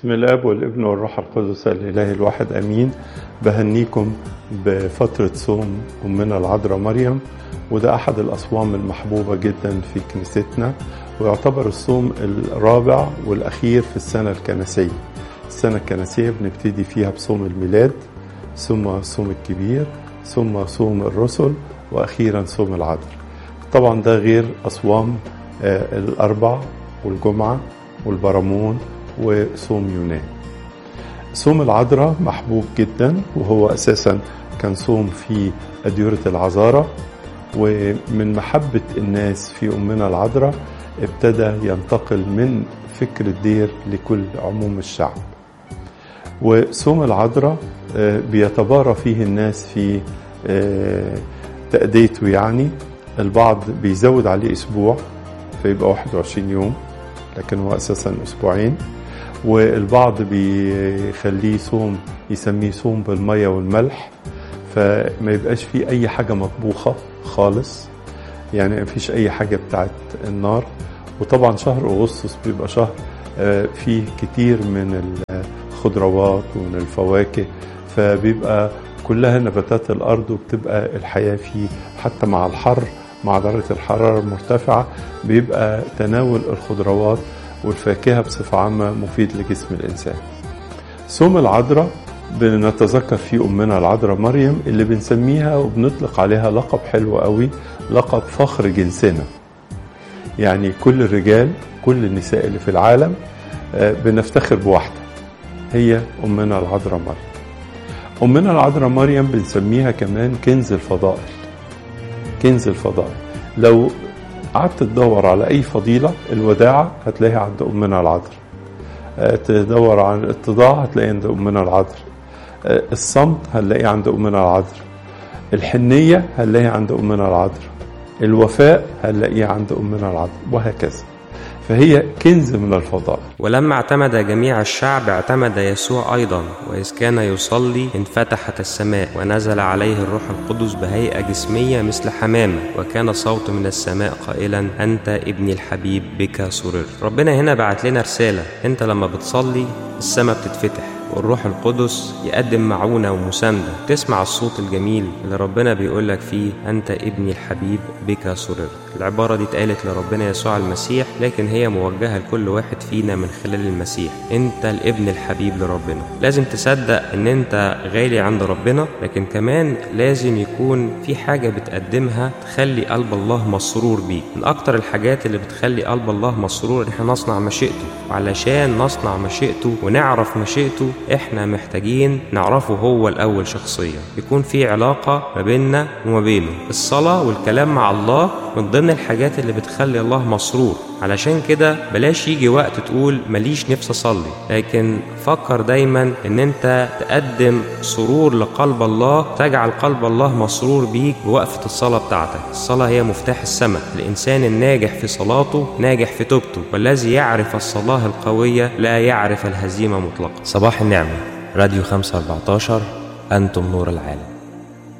بسم الاب والابن والروح القدس الاله الواحد امين بهنيكم بفتره صوم امنا العذراء مريم وده احد الاصوام المحبوبه جدا في كنيستنا ويعتبر الصوم الرابع والاخير في السنه الكنسيه السنه الكنسيه بنبتدي فيها بصوم الميلاد ثم الصوم الكبير ثم صوم الرسل واخيرا صوم العذراء طبعا ده غير اصوام آه، الاربع والجمعه والبرامون وصوم يونان صوم العذراء محبوب جدا وهو اساسا كان صوم في اديره العذاره ومن محبه الناس في امنا العذراء ابتدى ينتقل من فكر الدير لكل عموم الشعب وصوم العذراء آه، بيتبارى فيه الناس في آه، تأديته يعني البعض بيزود عليه اسبوع فيبقى 21 يوم لكن هو اساسا اسبوعين والبعض بيخليه صوم يسميه صوم بالميه والملح فما يبقاش فيه اي حاجه مطبوخه خالص يعني ما فيش اي حاجه بتاعت النار وطبعا شهر اغسطس بيبقى شهر آه، فيه كتير من الخضروات ومن الفواكه فبيبقى كلها نباتات الارض وبتبقى الحياه فيه حتى مع الحر مع درجه الحراره المرتفعه بيبقى تناول الخضروات والفاكهه بصفه عامه مفيد لجسم الانسان. صوم العذراء بنتذكر فيه امنا العذراء مريم اللي بنسميها وبنطلق عليها لقب حلو قوي لقب فخر جنسنا. يعني كل الرجال كل النساء اللي في العالم آه، بنفتخر بواحده هي امنا العذراء مريم. امنا العذراء مريم بنسميها كمان كنز الفضائل. كنز الفضائل. لو قعدت تدور على اي فضيله الوداعه هتلاقيها عند امنا العذراء آه، تدور عن الاتضاع هتلاقي عند امنا العذراء آه، الصمت هنلاقيه عند امنا العذراء الحنيه هنلاقيها عند امنا العذراء الوفاء هنلاقيه عند امنا العذراء وهكذا فهي كنز من الفضائل ولما اعتمد جميع الشعب اعتمد يسوع أيضا وإذ كان يصلي انفتحت السماء ونزل عليه الروح القدس بهيئة جسمية مثل حمامة وكان صوت من السماء قائلا أنت ابني الحبيب بك سررت ربنا هنا بعت لنا رسالة أنت لما بتصلي السماء بتتفتح والروح القدس يقدم معونة ومساندة تسمع الصوت الجميل اللي ربنا بيقول لك فيه أنت ابني الحبيب بك سررت العبارة دي اتقالت لربنا يسوع المسيح لكن هي موجهة لكل واحد فينا من خلال المسيح أنت الابن الحبيب لربنا لازم تصدق أن أنت غالي عند ربنا لكن كمان لازم يكون في حاجة بتقدمها تخلي قلب الله مسرور بيك من أكتر الحاجات اللي بتخلي قلب الله مسرور إن احنا نصنع مشيئته وعلشان نصنع مشيئته ونعرف مشيئته احنا محتاجين نعرفه هو الأول شخصيا يكون في علاقة ما بيننا وما بينه الصلاة والكلام مع الله من ضمن الحاجات اللي بتخلي الله مسرور علشان كده بلاش يجي وقت تقول ماليش نفس اصلي لكن فكر دايما ان انت تقدم سرور لقلب الله تجعل قلب الله مسرور بيك بوقفة الصلاة بتاعتك الصلاة هي مفتاح السماء الانسان الناجح في صلاته ناجح في توبته والذي يعرف الصلاة القوية لا يعرف الهزيمة مطلقا صباح النعمة راديو 514 أنتم نور العالم